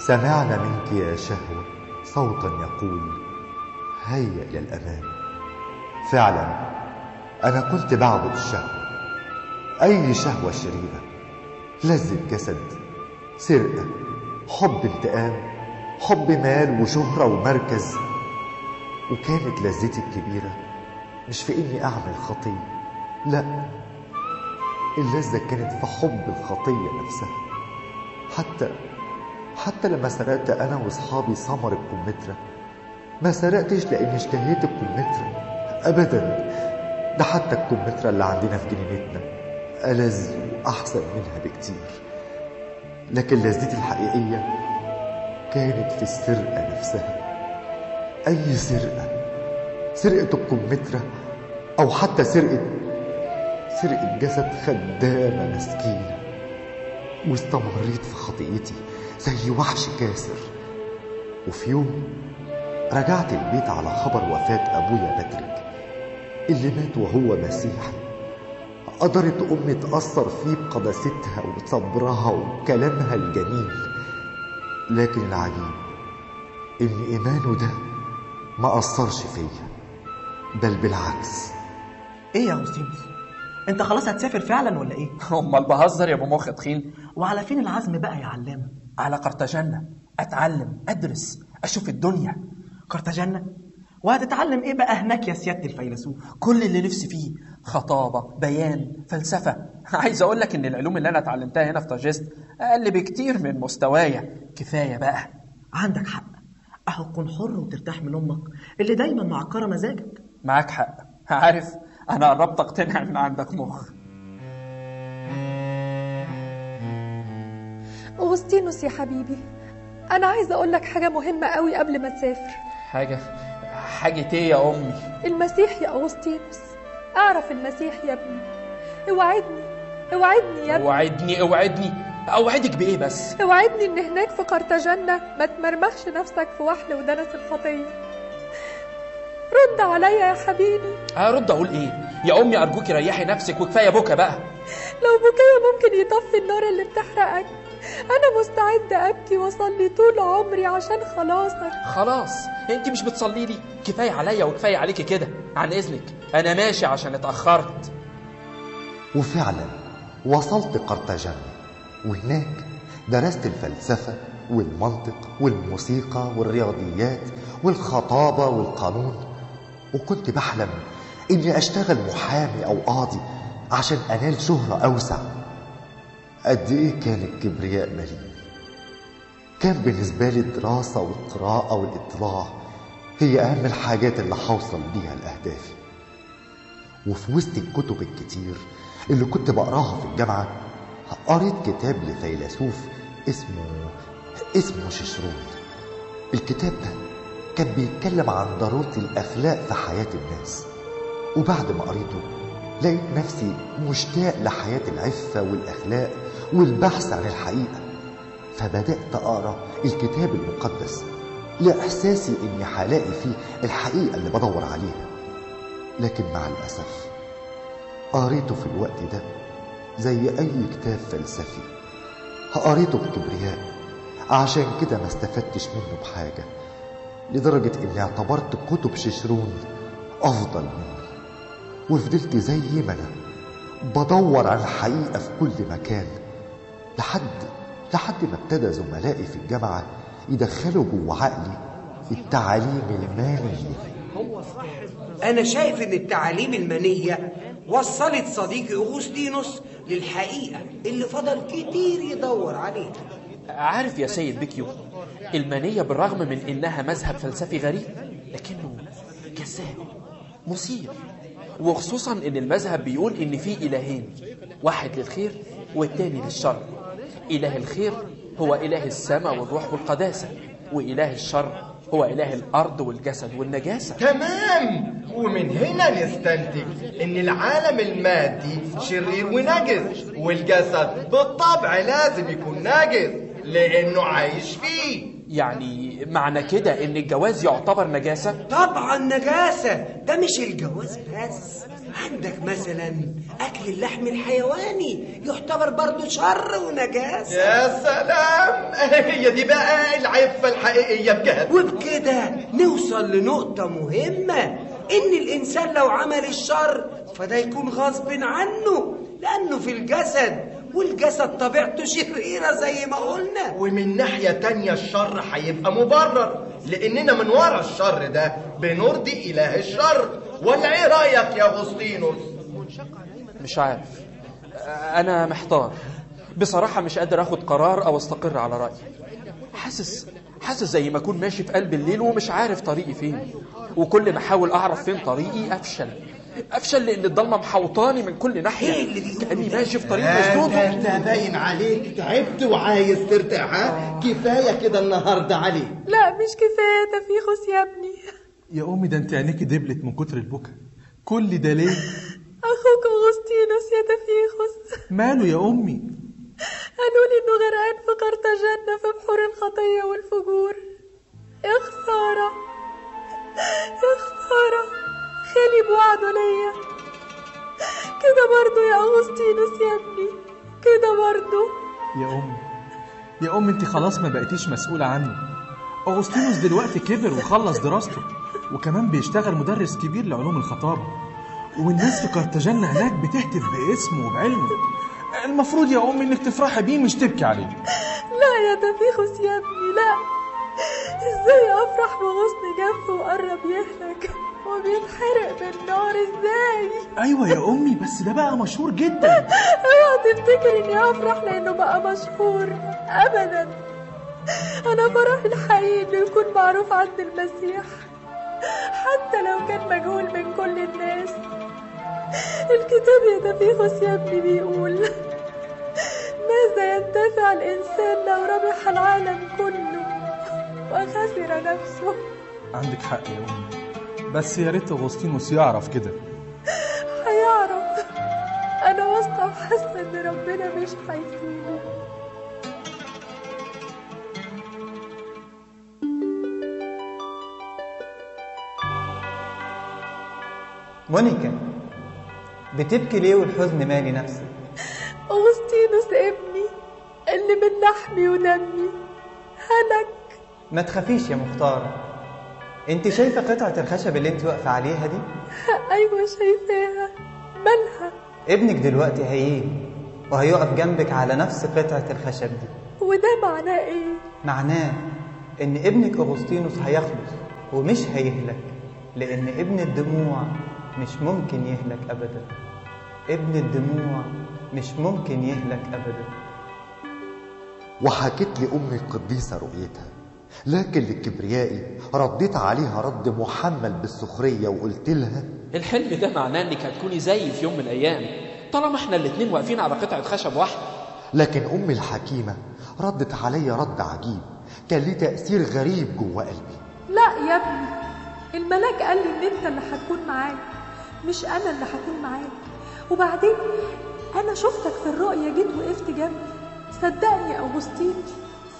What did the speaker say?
سمعنا منك يا شهوة صوتا يقول هيا إلى الأمام فعلا أنا كنت بعبد الشهوة أي شهوة شريرة لذة جسد سرقة حب انتقام حب مال وشهرة ومركز وكانت لذتي الكبيرة مش في إني أعمل خطية لا اللذة كانت في حب الخطية نفسها حتى حتى لما سرقت أنا وأصحابي ثمر الكمثرى ما سرقتش لأني اشتهيت الكمثرى أبدا ده حتى الكمثرى اللي عندنا في جنينتنا ألذ وأحسن منها بكتير لكن لذتي الحقيقية كانت في السرقة نفسها أي سرقة سرقة الكمثرى أو حتى سرقة سرقة جسد خدامة مسكينة واستمريت في خطيئتي زي وحش كاسر وفي يوم رجعت البيت على خبر وفاة أبويا باتريك اللي مات وهو مسيحي قدرت أمي تأثر فيه بقداستها وصبرها وكلامها الجميل لكن العجيب إن إيمانه ده ما أثرش فيا بل بالعكس ايه يا اغسطينوس انت خلاص هتسافر فعلا ولا ايه امال بهزر يا ابو مخ تخين وعلى فين العزم بقى يا علامه على قرطاجنة اتعلم ادرس اشوف الدنيا قرطاجنة وهتتعلم ايه بقى هناك يا سياده الفيلسوف كل اللي نفسي فيه خطابة بيان فلسفة عايز اقول لك ان العلوم اللي انا اتعلمتها هنا في طاجست اقل بكتير من مستوايا كفاية بقى عندك حق اهو تكون حر وترتاح من امك اللي دايما معكره مزاجك معاك حق عارف انا قربت اقتنع ان عندك مخ أغسطينوس يا حبيبي أنا عايزة أقول لك حاجة مهمة قوي قبل ما تسافر حاجة حاجة ايه يا امي المسيح يا أغسطينوس أعرف المسيح يا ابني اوعدني اوعدني يا ابني اوعدني اوعدني اوعدك بايه بس اوعدني إن هناك في قرطاجنة ما تمرمخش نفسك في وحل ودنس الخطية رد عليا يا حبيبي هرد اقول ايه يا امي ارجوكي ريحي نفسك وكفايه بكا بقى لو بكايا ممكن يطفي النار اللي بتحرقك أنا مستعدة أبكي وأصلي طول عمري عشان خلاصك خلاص انت مش بتصلي لي كفايه عليا وكفايه عليكي كده عن اذنك انا ماشي عشان اتاخرت وفعلا وصلت قرطاجنة وهناك درست الفلسفة والمنطق والموسيقى والرياضيات والخطابة والقانون وكنت بحلم إني أشتغل محامي أو قاضي عشان أنال شهرة أوسع قد إيه كان الكبرياء مليء كان بالنسبة لي الدراسة والقراءة والاطلاع هي أهم الحاجات اللي هوصل بيها لأهدافي وفي وسط الكتب الكتير اللي كنت بقراها في الجامعة قريت كتاب لفيلسوف اسمه اسمه ششرون الكتاب ده كان بيتكلم عن ضرورة الأخلاق في حياة الناس وبعد ما قريته لقيت نفسي مشتاق لحياة العفة والأخلاق والبحث عن الحقيقة فبدأت أقرأ الكتاب المقدس لإحساسي إني هلاقي فيه الحقيقة اللي بدور عليها لكن مع الأسف قريته في الوقت ده زي أي كتاب فلسفي قريته بكبرياء عشان كده ما استفدتش منه بحاجة لدرجة إني اعتبرت كتب ششرون أفضل مني وفضلت زي ما أنا بدور على الحقيقة في كل مكان لحد لحد ما ابتدى زملائي في الجامعة يدخلوا جوه عقلي التعاليم المالية أنا شايف إن التعاليم المنية وصلت صديقي أغسطينوس للحقيقة اللي فضل كتير يدور عليها عارف يا سيد بيكيو المانية بالرغم من إنها مذهب فلسفي غريب لكنه جذاب مثير وخصوصا إن المذهب بيقول إن في إلهين واحد للخير والتاني للشر إله الخير هو إله السماء والروح والقداسة وإله الشر هو إله الأرض والجسد والنجاسة تمام ومن هنا نستنتج ان العالم المادي شرير ونجس والجسد بالطبع لازم يكون نجس لانه عايش فيه يعني معنى كده إن الجواز يعتبر نجاسة طبعا نجاسة ده مش الجواز بس عندك مثلا أكل اللحم الحيواني يعتبر برضه شر ونجاسة يا سلام هي دي بقى العفة الحقيقية بجد وبكده نوصل لنقطة مهمة إن الإنسان لو عمل الشر فده يكون غصب عنه لأنه في الجسد والجسد طبيعته شريرة زي ما قلنا ومن ناحية تانية الشر هيبقى مبرر لأننا من ورا الشر ده بنرضي إله الشر ولا إيه رأيك يا أغسطينوس؟ مش عارف انا محتار بصراحة مش قادر اخد قرار او استقر على رأيي حاسس حاسس زي ما اكون ماشي في قلب الليل ومش عارف طريقي فين وكل ما احاول اعرف فين طريقي افشل افشل لان الضلمه محوطاني من كل إيه ناحيه اللي بيقول كاني ماشي في طريق انت مسدود انت باين عليك تعبت وعايز ترتاح ها كفايه كده النهارده عليك لا مش كفاية تفيخس يا ابني يا امي ده انت عينيكي دبلت من كتر البكا كل ده ليه أخوك أغسطينوس يا تفيخس ماله يا امي قالوا لي إنه غرقان في قرطاجنة في بحور الخطية والفجور يا خسارة يا خسارة خالي بوعده ليا كده برضو يا أغسطينوس يا ابني كده برضو يا امي يا امي انت خلاص ما بقيتيش مسؤولة عنه اغسطينوس دلوقتي كبر وخلص دراسته وكمان بيشتغل مدرس كبير لعلوم الخطابة والناس في قرطاجنة هناك بتهتف باسمه وبعلمه المفروض يا امي انك تفرحي بيه مش تبكي عليه لا يا تفيخس يا ابني لا ازاي افرح بغصن جف وقرب يهلك وبيتحرق بالنار ازاي ايوه يا امي بس ده بقى مشهور جدا اوعى تفتكر اني افرح لانه بقى مشهور ابدا انا فرحي الحقيقي انه يكون معروف عند المسيح حتى لو كان مجهول من كل الناس الكتاب يا تفيخس يا ابني بيقول ماذا ينتفع الانسان لو ربح العالم كله وخسر نفسه عندك حق يا امي بس يا ريت اغسطينوس يعرف كده هيعرف انا واثقه وحاسه ان ربنا مش هيسيبه مونيكا بتبكي ليه والحزن مالي نفسك أغسطينوس ابني اللي من لحمي ودمي هلك ما تخافيش يا مختارة انت شايفة قطعة الخشب اللي انت واقفة عليها دي أيوة شايفاها مالها ابنك دلوقتي هيجي وهيقف جنبك على نفس قطعة الخشب دي وده معناه إيه؟ معناه ان ابنك اغسطينوس هيخلص ومش هيهلك لان ابن الدموع مش ممكن يهلك ابدا ابن الدموع مش ممكن يهلك ابدا وحكت لي أمي القديسة رؤيتها لكن لكبريائي رديت عليها رد محمل بالسخرية وقلت لها الحلم ده معناه انك هتكوني زيي في يوم من الايام طالما احنا الاتنين واقفين على قطعه خشب واحده لكن أمي الحكيمة ردت عليا رد عجيب كان ليه تأثير غريب جوه قلبي لا يا ابني الملاك قال لي إن أنت اللي هتكون معاك مش أنا اللي هكون معاك وبعدين أنا شفتك في الرؤية جيت وقفت جنبي صدقني يا أغسطينوس